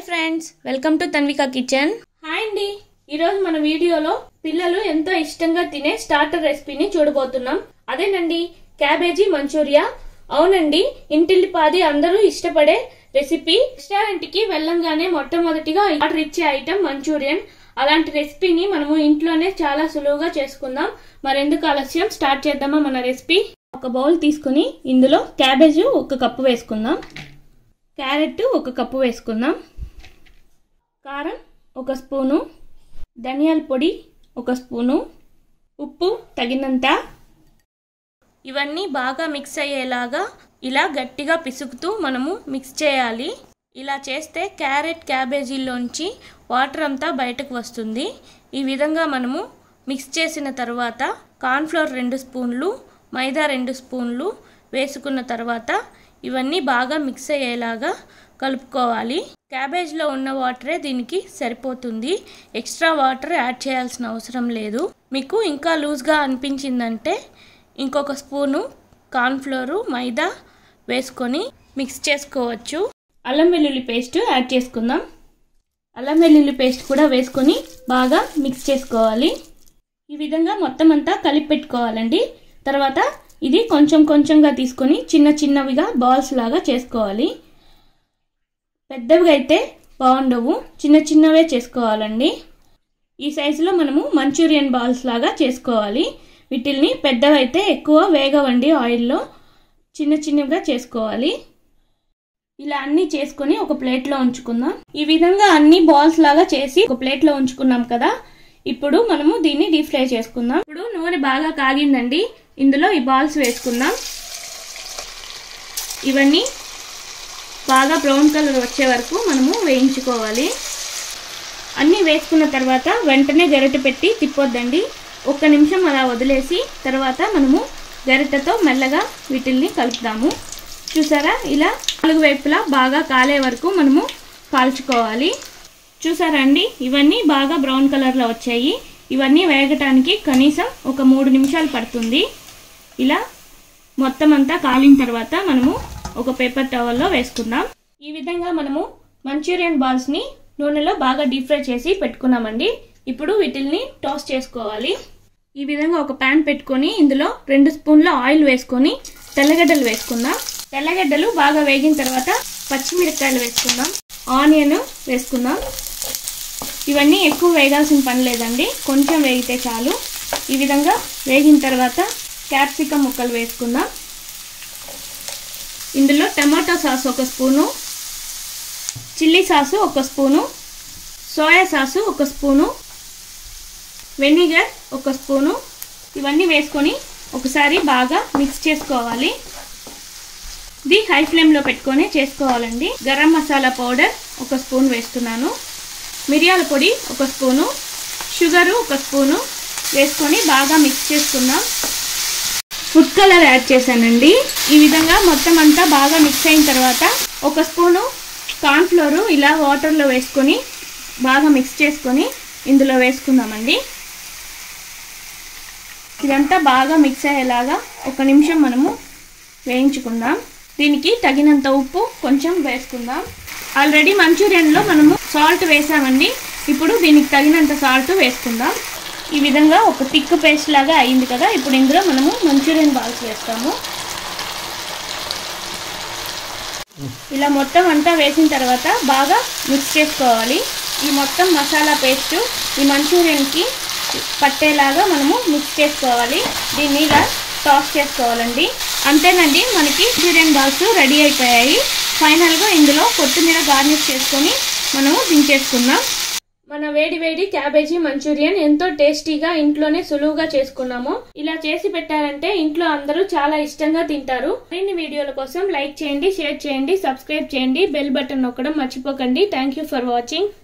hi friends welcome to Tanvika kitchen hi అండి ఈరోజు మన వీడియోలో పిల్లలు ఎంతో ఇష్టంగా తినే స్టార్టర్ రెసిపీని చూడబోతున్నాం అదేనండి క్యాబేజీ మంచూరియా అవునండి ఇంటిల్లిపాది అందరూ ఇష్టపడే రెసిపీ రెస్టారెంట్ కి వెళ్ళంగానే మొట్టమొదటిగా ఆర్డర్ ఇచ్చే ఐటమ్ మంచూరియన్ అలాంటి రెసిపీని మనము ఇంట్లోనే చాలా సులువుగా చేసుకుందాం మరెందుకు ఆలస్యం స్టార్ట్ చేద్దామా మన రెసిపీ ఒక బౌల్ తీసుకుని ఇందులో క్యాబేజ్ ఒక కప్పు వేసుకుందాం క్యారెట్ ఒక కప్పు వేసుకుందాం కారం ఒక స్పూను ధనియాల పొడి ఒక స్పూను ఉప్పు తగినంత ఇవన్నీ బాగా మిక్స్ అయ్యేలాగా ఇలా గట్టిగా పిసుకుతూ మనము మిక్స్ చేయాలి ఇలా చేస్తే క్యారెట్ క్యాబేజీలోంచి వాటర్ అంతా బయటకు వస్తుంది ఈ విధంగా మనము మిక్స్ చేసిన తర్వాత కార్న్ఫ్లోర్ రెండు స్పూన్లు మైదా రెండు స్పూన్లు వేసుకున్న తర్వాత ఇవన్నీ బాగా మిక్స్ అయ్యేలాగా కలుపుకోవాలి క్యాబేజ్లో ఉన్న వాటరే దీనికి సరిపోతుంది ఎక్స్ట్రా వాటర్ యాడ్ చేయాల్సిన అవసరం లేదు మీకు ఇంకా లూజ్గా అనిపించిందంటే ఇంకొక స్పూను కార్న్ఫ్లోరు మైదా వేసుకొని మిక్స్ చేసుకోవచ్చు అల్లం వెల్లుల్లి పేస్ట్ యాడ్ చేసుకుందాం అల్లం వెల్లుల్లి పేస్ట్ కూడా వేసుకొని బాగా మిక్స్ చేసుకోవాలి ఈ విధంగా మొత్తం అంతా కలిపి పెట్టుకోవాలండి తర్వాత ఇది కొంచెం కొంచెంగా తీసుకొని చిన్న చిన్నవిగా బాల్స్ లాగా చేసుకోవాలి పెద్దవిగా అయితే బాగుండవు చిన్న చిన్నవే చేసుకోవాలండి ఈ సైజులో మనము మంచూరియన్ బాల్స్ లాగా చేసుకోవాలి వీటిల్ని పెద్దవైతే ఎక్కువ వేగవండి ఆయిల్లో చిన్న చిన్నవిగా చేసుకోవాలి ఇలా అన్ని చేసుకొని ఒక ప్లేట్లో ఉంచుకుందాం ఈ విధంగా అన్ని బాల్స్ లాగా చేసి ఒక ప్లేట్లో ఉంచుకున్నాం కదా ఇప్పుడు మనము దీన్ని డీప్ ఫ్రై చేసుకుందాం ఇప్పుడు నూనె బాగా కాగిందండి ఇందులో ఈ బాల్స్ వేసుకుందాం ఇవన్నీ బాగా బ్రౌన్ కలర్ వచ్చే వరకు మనము వేయించుకోవాలి అన్నీ వేసుకున్న తర్వాత వెంటనే గరిటె పెట్టి తిప్పొద్దండి ఒక్క నిమిషం అలా వదిలేసి తర్వాత మనము గరిటెతో మెల్లగా వీటిల్ని కలుపుదాము చూసారా ఇలా నాలుగు వైపులా బాగా కాలే వరకు మనము కాల్చుకోవాలి చూసారా అండి ఇవన్నీ బాగా బ్రౌన్ కలర్లో వచ్చాయి ఇవన్నీ వేగటానికి కనీసం ఒక మూడు నిమిషాలు పడుతుంది ఇలా మొత్తం అంతా కాలిన తర్వాత మనము ఒక పేపర్ టవల్లో వేసుకుందాం ఈ విధంగా మనము మంచూరియన్ బాల్స్ని నూనెలో బాగా డీప్ ఫ్రై చేసి పెట్టుకున్నామండి ఇప్పుడు వీటిల్ని టోస్ట్ చేసుకోవాలి ఈ విధంగా ఒక ప్యాన్ పెట్టుకొని ఇందులో రెండు స్పూన్ల ఆయిల్ వేసుకొని తెల్లగడ్డలు వేసుకుందాం తెల్లగడ్డలు బాగా వేగిన తర్వాత పచ్చిమిరపకాయలు వేసుకుందాం ఆనియన్ వేసుకుందాం ఇవన్నీ ఎక్కువ వేగాల్సిన పని లేదండి కొంచెం వేగితే చాలు ఈ విధంగా వేగిన తర్వాత క్యాప్సికమ్ ముక్కలు వేసుకుందాం ఇందులో టమాటో సాస్ ఒక స్పూను చిల్లీ సాసు ఒక స్పూను సోయా సాసు ఒక స్పూను వెనిగర్ ఒక స్పూను ఇవన్నీ వేసుకొని ఒకసారి బాగా మిక్స్ చేసుకోవాలి ఇది హై ఫ్లేమ్లో పెట్టుకొని చేసుకోవాలండి గరం మసాలా పౌడర్ ఒక స్పూన్ వేస్తున్నాను మిరియాల పొడి ఒక స్పూను షుగరు ఒక స్పూను వేసుకొని బాగా మిక్స్ చేసుకుందాం ఫుడ్ కలర్ యాడ్ చేశానండి ఈ విధంగా మొత్తం అంతా బాగా మిక్స్ అయిన తర్వాత ఒక స్పూను కార్న్ఫ్లోరు ఇలా వాటర్లో వేసుకొని బాగా మిక్స్ చేసుకొని ఇందులో వేసుకుందామండి ఇదంతా బాగా మిక్స్ అయ్యేలాగా ఒక నిమిషం మనము వేయించుకుందాం దీనికి తగినంత ఉప్పు కొంచెం వేసుకుందాం ఆల్రెడీ మంచూరియన్లో మనము సాల్ట్ వేసామండి ఇప్పుడు దీనికి తగినంత సాల్ట్ వేసుకుందాం ఈ విధంగా ఒక థిక్ పేస్ట్ లాగా అయింది కదా ఇప్పుడు ఇందులో మనము మంచూరియన్ బాల్స్ వేస్తాము ఇలా మొత్తం అంతా వేసిన తర్వాత బాగా మిక్స్ చేసుకోవాలి ఈ మొత్తం మసాలా పేస్ట్ ఈ మంచూరియన్కి పట్టేలాగా మనము మిక్స్ చేసుకోవాలి దీన్ని ఇలా టాస్ చేసుకోవాలండి అంతేనండి మనకి మంచూరియన్ బాల్స్ రెడీ అయిపోయాయి ఫైనల్గా ఇందులో కొత్తిమీర గార్నిష్ చేసుకొని మనము దించేసుకుందాం మన వేడి వేడి క్యాబేజీ మంచూరియన్ ఎంతో టేస్టీగా ఇంట్లోనే సులువుగా చేసుకున్నాము ఇలా చేసి పెట్టారంటే ఇంట్లో అందరూ చాలా ఇష్టంగా తింటారు మరిన్ని వీడియోల కోసం లైక్ చేయండి షేర్ చేయండి సబ్స్క్రైబ్ చేయండి బెల్ బటన్ నొక్కడం మర్చిపోకండి థ్యాంక్ యూ ఫర్ వాచింగ్